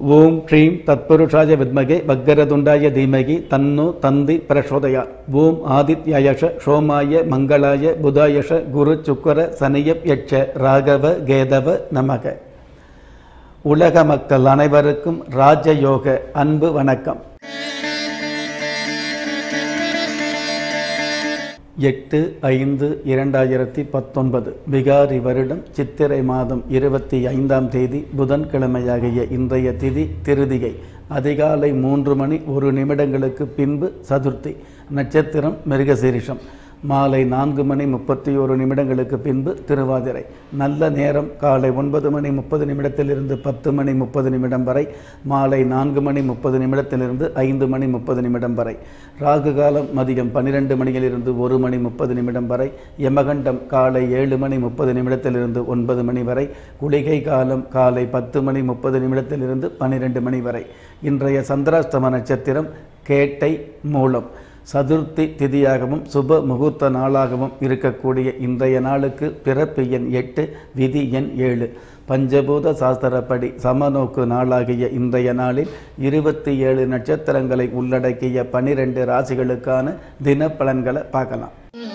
ஓம் ஸ்ரீம் தத்புருஷாய வித்மகே வக்கரதுண்டாய தீமகி தன்னு தந்தி பிரசோதயா ஓம் ஆதித்யாயஷ சோமாய மங்களாய புதாயஷ குரு சுக்கர சனியப் யட்ச ராகவ கேதவ நமக உலக மக்கள் அனைவருக்கும் ராஜயோக அன்பு வணக்கம் எட்டு ஐந்து இரண்டாயிரத்தி பத்தொன்பது பிகாரி வருடம் சித்திரை மாதம் இருபத்தி ஐந்தாம் தேதி புதன்கிழமையாகிய இன்றைய திதி திருதிகை அதிகாலை மூன்று மணி ஒரு நிமிடங்களுக்கு பின்பு சதுர்த்தி நட்சத்திரம் மிருகசீரிஷம் மாலை நான்கு மணி முப்பத்தி ஒரு நிமிடங்களுக்கு பின்பு திருவாதிரை நல்ல நேரம் காலை ஒன்பது மணி முப்பது நிமிடத்திலிருந்து பத்து மணி முப்பது நிமிடம் வரை மாலை நான்கு மணி முப்பது நிமிடத்திலிருந்து ஐந்து மணி முப்பது நிமிடம் வரை ராகு காலம் மதியம் பன்னிரெண்டு மணியிலிருந்து ஒரு மணி முப்பது நிமிடம் வரை யமகண்டம் காலை ஏழு மணி முப்பது நிமிடத்திலிருந்து ஒன்பது மணி வரை குளிகை காலம் காலை பத்து மணி முப்பது நிமிடத்திலிருந்து பன்னிரெண்டு மணி வரை இன்றைய சந்திராஷ்டம நட்சத்திரம் கேட்டை மூலம் சதுர்த்தி திதியாகவும் சுப முகூர்த்த நாளாகவும் இருக்கக்கூடிய இன்றைய நாளுக்கு பிறப்பு எண் எட்டு விதி எண் ஏழு பஞ்சபூத சாஸ்திரப்படி சமநோக்கு நாளாகிய இன்றைய நாளில் இருபத்தி ஏழு நட்சத்திரங்களை உள்ளடக்கிய பனிரெண்டு ராசிகளுக்கான தினப்பலன்களை பார்க்கலாம்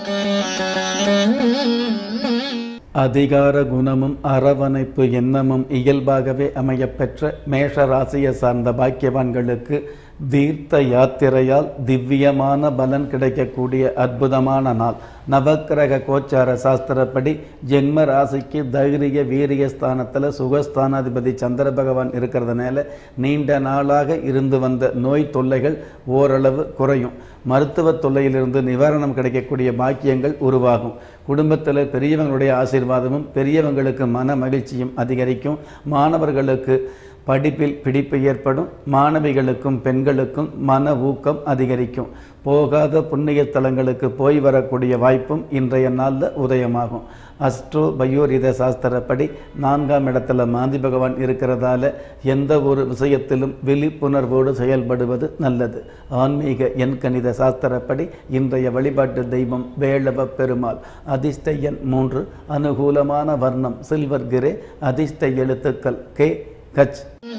அதிகார குணமும் அரவணைப்பு எண்ணமும் இயல்பாகவே அமையப்பெற்ற மேஷ ராசியை சார்ந்த பாக்கியவான்களுக்கு தீர்த்த யாத்திரையால் திவ்யமான பலன் கிடைக்கக்கூடிய அற்புதமான நாள் நவக்கிரக கோச்சார சாஸ்திரப்படி ஜென்ம ராசிக்கு தைரிய வீரிய ஸ்தானத்தில் சுகஸ்தானாதிபதி சந்திர பகவான் இருக்கிறதுனால நீண்ட நாளாக இருந்து வந்த நோய் தொல்லைகள் ஓரளவு குறையும் மருத்துவ தொல்லையிலிருந்து நிவாரணம் கிடைக்கக்கூடிய பாக்கியங்கள் உருவாகும் குடும்பத்தில் பெரியவங்களுடைய ஆசீர்வாதமும் பெரியவங்களுக்கு மன மகிழ்ச்சியும் அதிகரிக்கும் மாணவர்களுக்கு படிப்பில் பிடிப்பு ஏற்படும் மாணவிகளுக்கும் பெண்களுக்கும் மன ஊக்கம் அதிகரிக்கும் போகாத புண்ணிய தலங்களுக்கு போய் வரக்கூடிய வாய்ப்பும் இன்றைய நாளில் உதயமாகும் அஸ்ட்ரோ பயோரித சாஸ்திரப்படி நான்காம் இடத்துல மாந்தி பகவான் இருக்கிறதால எந்த ஒரு விஷயத்திலும் விழிப்புணர்வோடு செயல்படுவது நல்லது ஆன்மீக எண் கணித சாஸ்திரப்படி இன்றைய வழிபாட்டு தெய்வம் வேளவ பெருமாள் அதிர்ஷ்ட எண் மூன்று அனுகூலமான வர்ணம் சில்வர் கிரே அதிர்ஷ்ட எழுத்துக்கள் கே கச்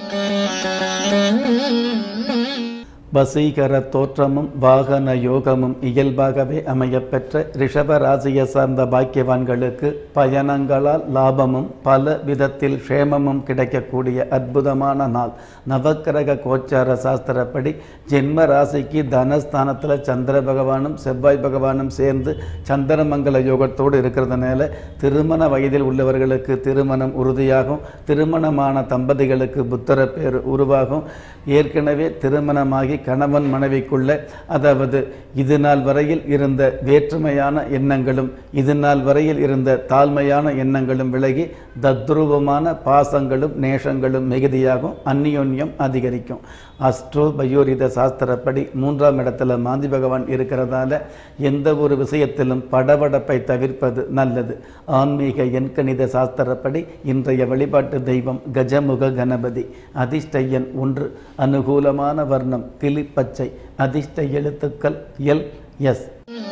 வசீகர தோற்றமும் வாகன யோகமும் இயல்பாகவே அமையப்பெற்ற ரிஷப ராசியை சார்ந்த பாக்கியவான்களுக்கு பயணங்களால் லாபமும் பல விதத்தில் க்ஷேமமும் கிடைக்கக்கூடிய அற்புதமான நாள் நவக்கிரக கோச்சார சாஸ்திரப்படி ஜென்ம ராசிக்கு தனஸ்தானத்தில் சந்திர பகவானும் செவ்வாய் பகவானும் சேர்ந்து சந்திரமங்கல யோகத்தோடு இருக்கிறதுனால திருமண வயதில் உள்ளவர்களுக்கு திருமணம் உறுதியாகும் திருமணமான தம்பதிகளுக்கு புத்தர பேர் உருவாகும் ஏற்கனவே திருமணமாகி கணவன் மனைவிக்குள்ள அதாவது இது நாள் வரையில் இருந்த வேற்றுமையான எண்ணங்களும் இது நாள் வரையில் இருந்த தாழ்மையான எண்ணங்களும் விலகி தத்ரூபமான பாசங்களும் நேசங்களும் மிகுதியாகும் அந்நியோன்யம் அதிகரிக்கும் அஸ்ட்ரோ பயோரித சாஸ்திரப்படி மூன்றாம் இடத்துல மாந்தி பகவான் இருக்கிறதால எந்த ஒரு விஷயத்திலும் படபடப்பை தவிர்ப்பது நல்லது ஆன்மீக எண்கணித சாஸ்திரப்படி இன்றைய வழிபாட்டு தெய்வம் கஜமுக கணபதி அதிர்ஷ்ட எண் ஒன்று அனுகூலமான வர்ணம் கிளிப்பச்சை அதிர்ஷ்ட எழுத்துக்கள் எல் எஸ்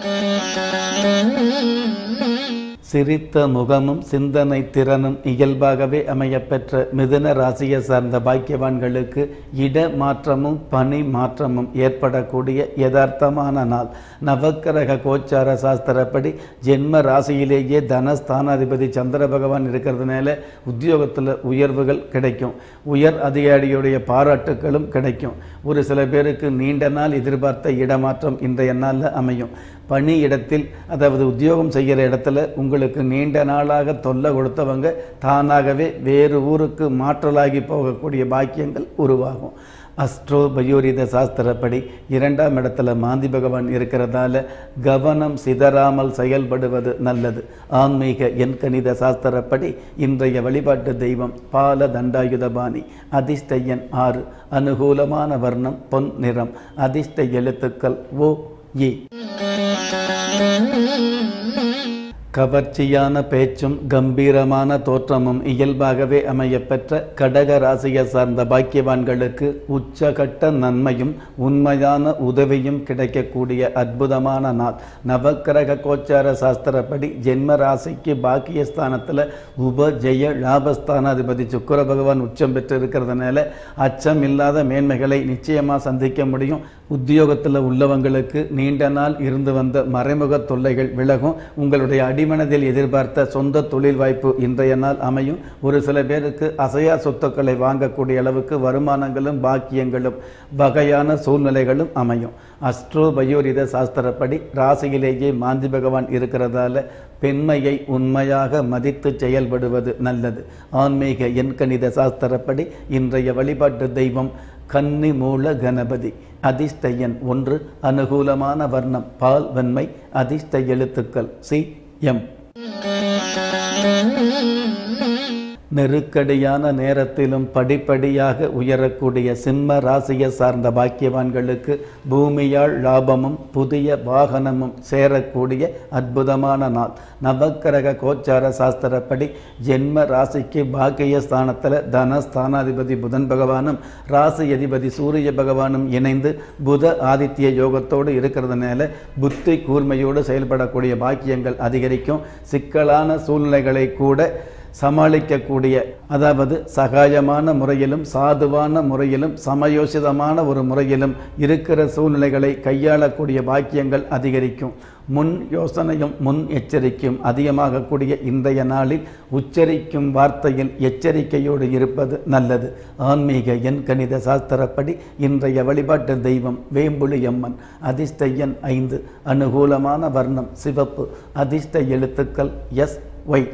சிரித்த முகமும் சிந்தனை திறனும் இயல்பாகவே அமையப்பெற்ற மிதுன ராசியை சார்ந்த பாக்கியவான்களுக்கு இட மாற்றமும் பணி மாற்றமும் ஏற்படக்கூடிய யதார்த்தமான நாள் நவக்கிரக கோச்சார சாஸ்திரப்படி ஜென்ம ராசியிலேயே தனஸ்தானாதிபதி சந்திர பகவான் இருக்கிறதுனால உத்தியோகத்தில் உயர்வுகள் கிடைக்கும் உயர் அதிகாரியுடைய பாராட்டுகளும் கிடைக்கும் ஒரு சில பேருக்கு நீண்ட நாள் எதிர்பார்த்த இடமாற்றம் இன்றைய நாளில் அமையும் பணி இடத்தில் அதாவது உத்தியோகம் செய்கிற இடத்துல உங்களுக்கு நீண்ட நாளாக தொல்லை கொடுத்தவங்க தானாகவே வேறு ஊருக்கு மாற்றலாகி போகக்கூடிய பாக்கியங்கள் உருவாகும் அஸ்ட்ரோ பயோரித சாஸ்திரப்படி இரண்டாம் இடத்துல மாந்தி பகவான் இருக்கிறதால கவனம் சிதறாமல் செயல்படுவது நல்லது ஆன்மீக எண்கணித சாஸ்திரப்படி இன்றைய வழிபாட்டு தெய்வம் பால தண்டாயுதபாணி அதிர்ஷ்ட எண் ஆறு அனுகூலமான வர்ணம் பொன் நிறம் அதிர்ஷ்ட எழுத்துக்கள் ஓ ஏ கவர்ச்சியான பேச்சும் கம்பீரமான தோற்றமும் இயல்பாகவே அமையப்பெற்ற கடக ராசியை சார்ந்த பாக்கியவான்களுக்கு உச்சகட்ட நன்மையும் உண்மையான உதவியும் கிடைக்கக்கூடிய அற்புதமான நாள் நவக்கிரக கோச்சார சாஸ்திரப்படி ஜென்ம ராசிக்கு பாக்கியஸ்தானத்தில் உப ஜெய லாபஸ்தானாதிபதி சுக்கர பகவான் உச்சம் பெற்று இருக்கிறதுனால அச்சம் இல்லாத மேன்மைகளை நிச்சயமாக சந்திக்க முடியும் உத்தியோகத்தில் உள்ளவங்களுக்கு நீண்ட நாள் இருந்து வந்த மறைமுக தொல்லைகள் விலகும் உங்களுடைய அடிமனதில் எதிர்பார்த்த சொந்த தொழில் வாய்ப்பு இன்றைய நாள் அமையும் ஒரு சில பேருக்கு அசையா சொத்துக்களை வாங்கக்கூடிய அளவுக்கு வருமானங்களும் பாக்கியங்களும் வகையான சூழ்நிலைகளும் அமையும் அஸ்ட்ரோ பயோரித சாஸ்திரப்படி ராசியிலேயே மாந்தி பகவான் இருக்கிறதால பெண்மையை உண்மையாக மதித்து செயல்படுவது நல்லது ஆன்மீக எண்கணித சாஸ்திரப்படி இன்றைய வழிபாட்டு தெய்வம் கன்னி மூல கணபதி அதிர்ஷ்ட எண் ஒன்று அனுகூலமான வர்ணம் பால் வெண்மை அதிர்ஷ்ட எழுத்துக்கள் சி எம் நெருக்கடியான நேரத்திலும் படிப்படியாக உயரக்கூடிய சிம்ம ராசியை சார்ந்த பாக்கியவான்களுக்கு பூமியால் லாபமும் புதிய வாகனமும் சேரக்கூடிய அற்புதமான நாள் நவக்கிரக கோச்சார சாஸ்திரப்படி ஜென்ம ராசிக்கு பாக்கிய ஸ்தானத்தில் தனஸ்தானாதிபதி புதன் பகவானும் ராசி அதிபதி சூரிய பகவானும் இணைந்து புத ஆதித்ய யோகத்தோடு இருக்கிறதுனால புத்தி கூர்மையோடு செயல்படக்கூடிய பாக்கியங்கள் அதிகரிக்கும் சிக்கலான சூழ்நிலைகளை கூட சமாளிக்கக்கூடிய அதாவது சகாயமான முறையிலும் சாதுவான முறையிலும் சமயோசிதமான ஒரு முறையிலும் இருக்கிற சூழ்நிலைகளை கையாளக்கூடிய பாக்கியங்கள் அதிகரிக்கும் முன் யோசனையும் முன் எச்சரிக்கையும் அதிகமாகக்கூடிய இன்றைய நாளில் உச்சரிக்கும் வார்த்தையில் எச்சரிக்கையோடு இருப்பது நல்லது ஆன்மீக எண் கணித சாஸ்திரப்படி இன்றைய வழிபாட்டு தெய்வம் வேம்புலி அம்மன் அதிர்ஷ்ட எண் ஐந்து அனுகூலமான வர்ணம் சிவப்பு அதிர்ஷ்ட எழுத்துக்கள் எஸ் ஒய்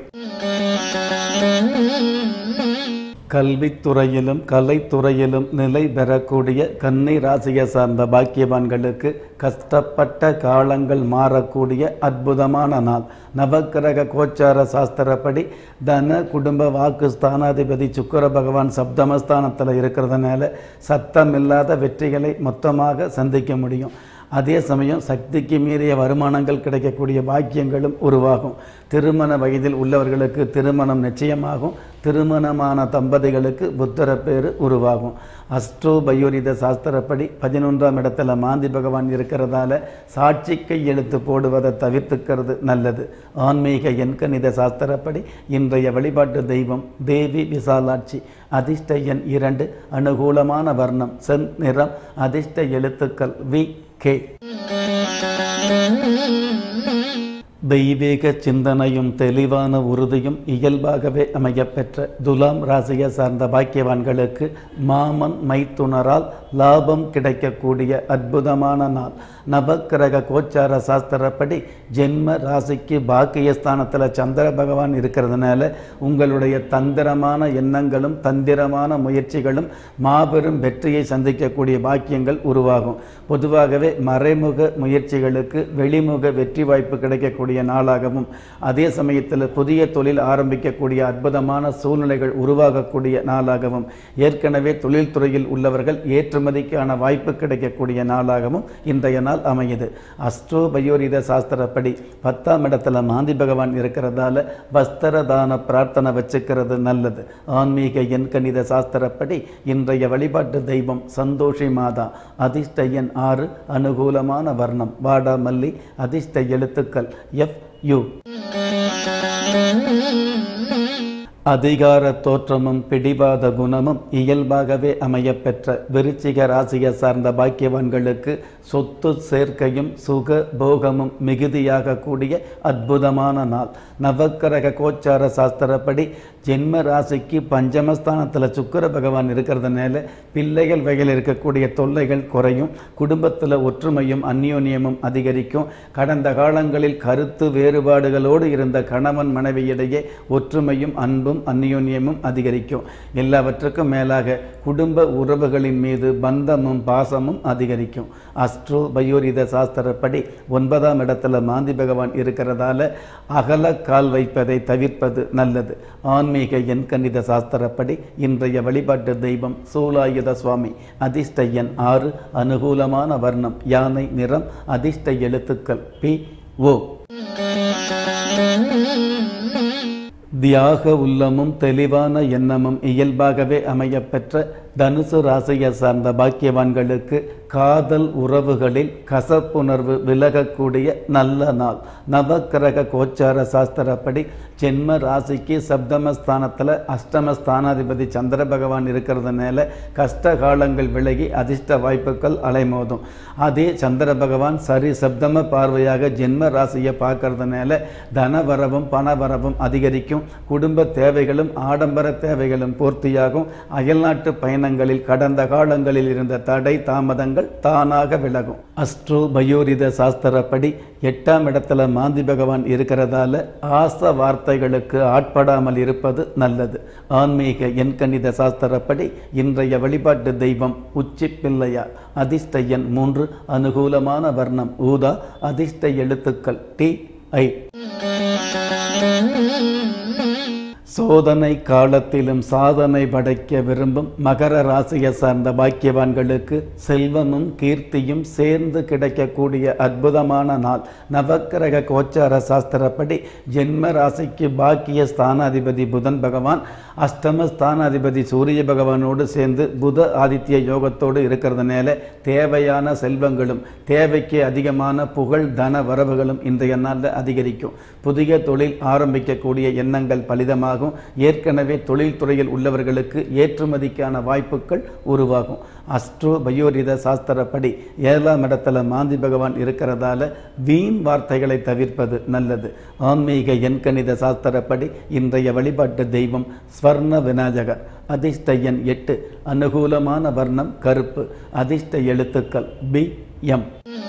கல்வித்துறையிலும் கலைத்துறையிலும் நிலை பெறக்கூடிய கன்னி ராசியை சார்ந்த பாக்கியவான்களுக்கு கஷ்டப்பட்ட காலங்கள் மாறக்கூடிய அற்புதமான நாள் நவக்கிரக கோச்சார சாஸ்திரப்படி தன குடும்ப வாக்கு ஸ்தானாதிபதி சுக்கர பகவான் சப்தமஸ்தானத்தில் இருக்கிறதுனால சத்தமில்லாத வெற்றிகளை மொத்தமாக சந்திக்க முடியும் அதே சமயம் சக்திக்கு மீறிய வருமானங்கள் கிடைக்கக்கூடிய பாக்கியங்களும் உருவாகும் திருமண வயதில் உள்ளவர்களுக்கு திருமணம் நிச்சயமாகும் திருமணமான தம்பதிகளுக்கு புத்தர பேர் உருவாகும் அஸ்ட்ரோ பயோரித சாஸ்திரப்படி பதினொன்றாம் இடத்துல மாந்தி பகவான் இருக்கிறதால சாட்சிக்கை எழுத்து போடுவதை தவிர்த்துக்கிறது நல்லது ஆன்மீக எண்கணித சாஸ்திரப்படி இன்றைய வழிபாட்டு தெய்வம் தேவி விசாலாட்சி அதிர்ஷ்ட எண் இரண்டு அனுகூலமான வர்ணம் சென் நிறம் அதிர்ஷ்ட எழுத்துக்கள் வி கே தெய்வீக சிந்தனையும் தெளிவான உறுதியும் இயல்பாகவே அமையப்பெற்ற துலாம் ராசியை சார்ந்த பாக்கியவான்களுக்கு மாமன் மைத்துனரால் லாபம் கிடைக்கக்கூடிய அற்புதமான நாள் நவக்கிரக கோச்சார சாஸ்திரப்படி ஜென்ம ராசிக்கு பாக்கியஸ்தானத்தில் சந்திர பகவான் இருக்கிறதுனால உங்களுடைய தந்திரமான எண்ணங்களும் தந்திரமான முயற்சிகளும் மாபெரும் வெற்றியை சந்திக்கக்கூடிய பாக்கியங்கள் உருவாகும் பொதுவாகவே மறைமுக முயற்சிகளுக்கு வெளிமுக வெற்றி வாய்ப்பு கிடைக்கக்கூடிய நாளாகவும் அதே சமயத்தில் புதிய தொழில் ஆரம்பிக்கக்கூடிய அற்புதமான சூழ்நிலைகள் உருவாகக்கூடிய நாளாகவும் ஏற்கனவே தொழில்துறையில் உள்ளவர்கள் ஏற்றுமதிக்கான வாய்ப்பு கிடைக்கக்கூடிய நாளாகவும் இன்றைய நாள் அமையுது அஸ்ட்ரோ பயோரித சாஸ்திரப்படி பத்தாம் இடத்துல மாந்தி பகவான் இருக்கிறதால வஸ்திர தான பிரார்த்தனை வச்சுக்கிறது நல்லது ஆன்மீக எண் கணித சாஸ்திரப்படி இன்றைய வழிபாட்டு தெய்வம் சந்தோஷி மாதா அதிர்ஷ்ட எண் ஆறு அனுகூலமான வர்ணம் வாடாமல்லி அதிர்ஷ்ட எழுத்துக்கள் எஃப் யு அதிகார தோற்றமும் பிடிவாத குணமும் இயல்பாகவே அமையப்பெற்ற விருச்சிக ராசியை சார்ந்த பாக்கியவான்களுக்கு சொத்து சேர்க்கையும் சுக போகமும் மிகுதியாக கூடிய அற்புதமான நாள் நவக்கிரக கோச்சார சாஸ்திரப்படி ஜென்ம ராசிக்கு பஞ்சமஸ்தானத்தில் சுக்கர பகவான் இருக்கிறதுனால பிள்ளைகள் வகையில் இருக்கக்கூடிய தொல்லைகள் குறையும் குடும்பத்தில் ஒற்றுமையும் அந்யோன்யமும் அதிகரிக்கும் கடந்த காலங்களில் கருத்து வேறுபாடுகளோடு இருந்த கணவன் மனைவியிடையே ஒற்றுமையும் அன்பும் அந்யோன்யமும் அதிகரிக்கும் எல்லாவற்றுக்கும் மேலாக குடும்ப உறவுகளின் மீது பந்தமும் பாசமும் அதிகரிக்கும் அஸ்ட்ரோ பயோரித சாஸ்திரப்படி ஒன்பதாம் இடத்துல மாந்தி பகவான் இருக்கிறதால அகல கால் வைப்பதை தவிர்ப்பது நல்லது ஆன்மீக எண் கணித சாஸ்திரப்படி இன்றைய வழிபாட்டு தெய்வம் சூலாயுத சுவாமி அதிர்ஷ்ட எண் ஆறு அனுகூலமான வர்ணம் யானை நிறம் அதிர்ஷ்ட எழுத்துக்கள் பி ஓ தியாக உள்ளமும் தெளிவான எண்ணமும் இயல்பாகவே அமையப்பெற்ற தனுசு ராசியை சார்ந்த பாக்கியவான்களுக்கு காதல் உறவுகளில் கசப்புணர்வு விலகக்கூடிய நல்ல நாள் நவக்கிரக கோச்சார சாஸ்திரப்படி ஜென்ம ராசிக்கு சப்தமஸ்தானத்தில் அஷ்டமஸ்தானாதிபதி சந்திர பகவான் இருக்கிறதுனால கஷ்ட காலங்கள் விலகி அதிர்ஷ்ட வாய்ப்புகள் அலைமோதும் அதே சந்திர பகவான் சரி சப்தம பார்வையாக ஜென்ம ராசியை பார்க்கறதுனால தனவரவும் பணவரவும் அதிகரிக்கும் குடும்ப தேவைகளும் ஆடம்பர தேவைகளும் பூர்த்தியாகும் அயல்நாட்டு பயணங்களில் கடந்த காலங்களில் இருந்த தடை தாமதங்கள் தானாக விலகும் அஸ்ட்ரோ பயோரித சாஸ்திரப்படி எட்டாம் இடத்துல மாந்தி பகவான் இருக்கிறதால ஆச வார்த்தைகளுக்கு ஆட்படாமல் இருப்பது நல்லது ஆன்மீக எண்கணித சாஸ்திரப்படி இன்றைய வழிபாட்டு தெய்வம் உச்சி பிள்ளையார் அதிர்ஷ்ட எண் மூன்று அனுகூலமான வர்ணம் ஊதா அதிர்ஷ்ட எழுத்துக்கள் டி ஐ சோதனை காலத்திலும் சாதனை படைக்க விரும்பும் மகர ராசியை சார்ந்த பாக்கியவான்களுக்கு செல்வமும் கீர்த்தியும் சேர்ந்து கிடைக்கக்கூடிய அற்புதமான நாள் நவக்கிரக கோச்சார சாஸ்திரப்படி ஜென்ம ராசிக்கு பாக்கிய ஸ்தானாதிபதி புதன் பகவான் அஷ்டம ஸ்தானாதிபதி சூரிய பகவானோடு சேர்ந்து புத ஆதித்ய யோகத்தோடு இருக்கிறதுனால தேவையான செல்வங்களும் தேவைக்கு அதிகமான புகழ் தன வரவுகளும் இன்றைய நாளில் அதிகரிக்கும் புதிய தொழில் ஆரம்பிக்கக்கூடிய எண்ணங்கள் பலிதமாகும் ஏற்கனவே தொழில்துறையில் உள்ளவர்களுக்கு ஏற்றுமதிக்கான வாய்ப்புகள் உருவாகும் அஸ்ட்ரோ பயோரித சாஸ்திரப்படி ஏழாம் இடத்துல மாந்தி பகவான் இருக்கிறதால வீண் வார்த்தைகளை தவிர்ப்பது நல்லது ஆன்மீக எண்கணித சாஸ்திரப்படி இன்றைய வழிபாட்டு தெய்வம் ஸ்வர்ண விநாயகர் அதிர்ஷ்ட எண் எட்டு அனுகூலமான வர்ணம் கருப்பு அதிர்ஷ்ட எழுத்துக்கள் பி எம்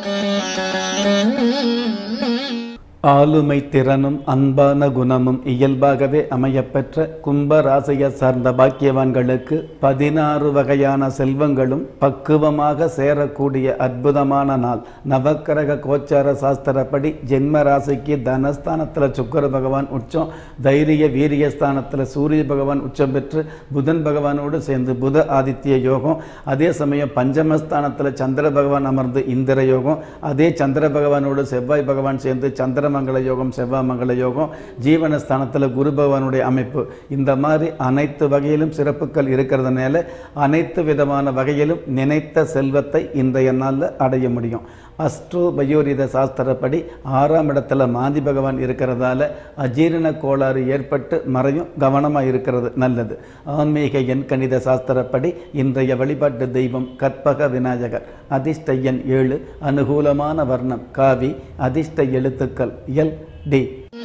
ஆளுமை திறனும் அன்பான குணமும் இயல்பாகவே அமையப்பெற்ற கும்ப ராசியை சார்ந்த பாக்கியவான்களுக்கு பதினாறு வகையான செல்வங்களும் பக்குவமாக சேரக்கூடிய அற்புதமான நாள் நவக்கிரக கோச்சார சாஸ்திரப்படி ஜென்ம ராசிக்கு தனஸ்தானத்தில் சுக்கர பகவான் உச்சம் தைரிய வீரியஸ்தானத்தில் சூரிய பகவான் உச்சம் பெற்று புதன் பகவானோடு சேர்ந்து புத ஆதித்ய யோகம் அதே சமயம் பஞ்சமஸ்தானத்தில் சந்திர பகவான் அமர்ந்து இந்திர யோகம் அதே சந்திர பகவானோடு செவ்வாய் பகவான் சேர்ந்து சந்திர மங்கள யோகம் செவ்வாய் மங்கள யோகம் ஜீவனஸ்தானத்தில் குரு பகவானுடைய அமைப்பு இந்த மாதிரி அனைத்து வகையிலும் சிறப்புகள் இருக்கிறதுனால அனைத்து விதமான வகையிலும் நினைத்த செல்வத்தை இன்றைய நாளில் அடைய முடியும் அஸ்ட்ரோ பயோரித சாஸ்திரப்படி ஆறாம் இடத்துல மாந்தி பகவான் இருக்கிறதால அஜீரண கோளாறு ஏற்பட்டு மறையும் கவனமாக இருக்கிறது நல்லது ஆன்மீக எண் கணித சாஸ்திரப்படி இன்றைய வழிபாட்டு தெய்வம் கற்பக விநாயகர் அதிர்ஷ்ட எண் ஏழு அனுகூலமான வர்ணம் காவி அதிர்ஷ்ட எழுத்துக்கள் எல் டி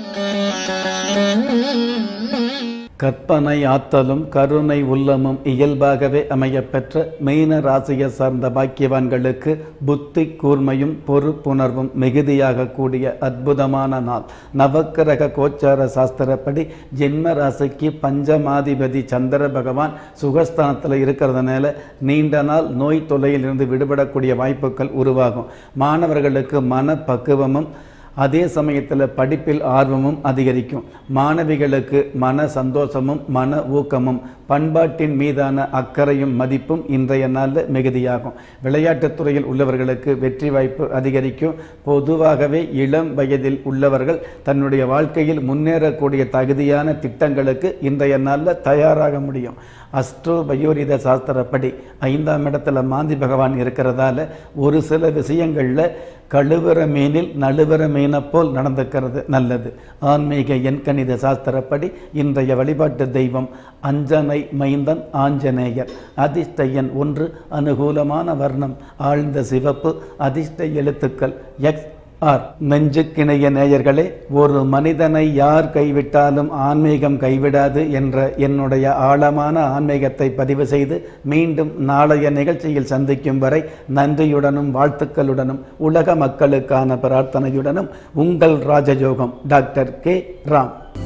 கற்பனை ஆத்தலும் கருணை உள்ளமும் இயல்பாகவே அமையப்பெற்ற மீன ராசியை சார்ந்த பாக்கியவான்களுக்கு புத்தி கூர்மையும் பொறுப்புணர்வும் மிகுதியாக கூடிய அற்புதமான நாள் நவக்கிரக கோச்சார சாஸ்திரப்படி ஜென்ம ராசிக்கு பஞ்சமாதிபதி சந்திர பகவான் சுகஸ்தானத்தில் இருக்கிறதுனால நீண்ட நாள் நோய் தொல்லையிலிருந்து விடுபடக்கூடிய வாய்ப்புகள் உருவாகும் மாணவர்களுக்கு மன பக்குவமும் அதே சமயத்தில் படிப்பில் ஆர்வமும் அதிகரிக்கும் மாணவிகளுக்கு மன சந்தோஷமும் மன ஊக்கமும் பண்பாட்டின் மீதான அக்கறையும் மதிப்பும் இன்றைய நாளில் மிகுதியாகும் விளையாட்டுத் துறையில் உள்ளவர்களுக்கு வெற்றி வாய்ப்பு அதிகரிக்கும் பொதுவாகவே இளம் வயதில் உள்ளவர்கள் தன்னுடைய வாழ்க்கையில் முன்னேறக்கூடிய தகுதியான திட்டங்களுக்கு இன்றைய நாளில் தயாராக முடியும் அஸ்ட்ரோ பயோரித சாஸ்திரப்படி ஐந்தாம் இடத்துல மாந்தி பகவான் இருக்கிறதால ஒரு சில விஷயங்களில் கழுவுற மீனில் நழுவுற மீனை போல் நடந்துக்கிறது நல்லது ஆன்மீக எண்கணித சாஸ்திரப்படி இன்றைய வழிபாட்டு தெய்வம் அஞ்சனை மைந்தன் ஆஞ்சநேயர் அதிர்ஷ்ட எண் ஒன்று அனுகூலமான வர்ணம் ஆழ்ந்த சிவப்பு அதிர்ஷ்ட எழுத்துக்கள் எக்ஸ் ஆர் நெஞ்சுக்கிணைய நேயர்களே ஒரு மனிதனை யார் கைவிட்டாலும் ஆன்மீகம் கைவிடாது என்ற என்னுடைய ஆழமான ஆன்மீகத்தை பதிவு செய்து மீண்டும் நாளைய நிகழ்ச்சியில் சந்திக்கும் வரை நன்றியுடனும் வாழ்த்துக்களுடனும் உலக மக்களுக்கான பிரார்த்தனையுடனும் உங்கள் ராஜயோகம் டாக்டர் கே ராம்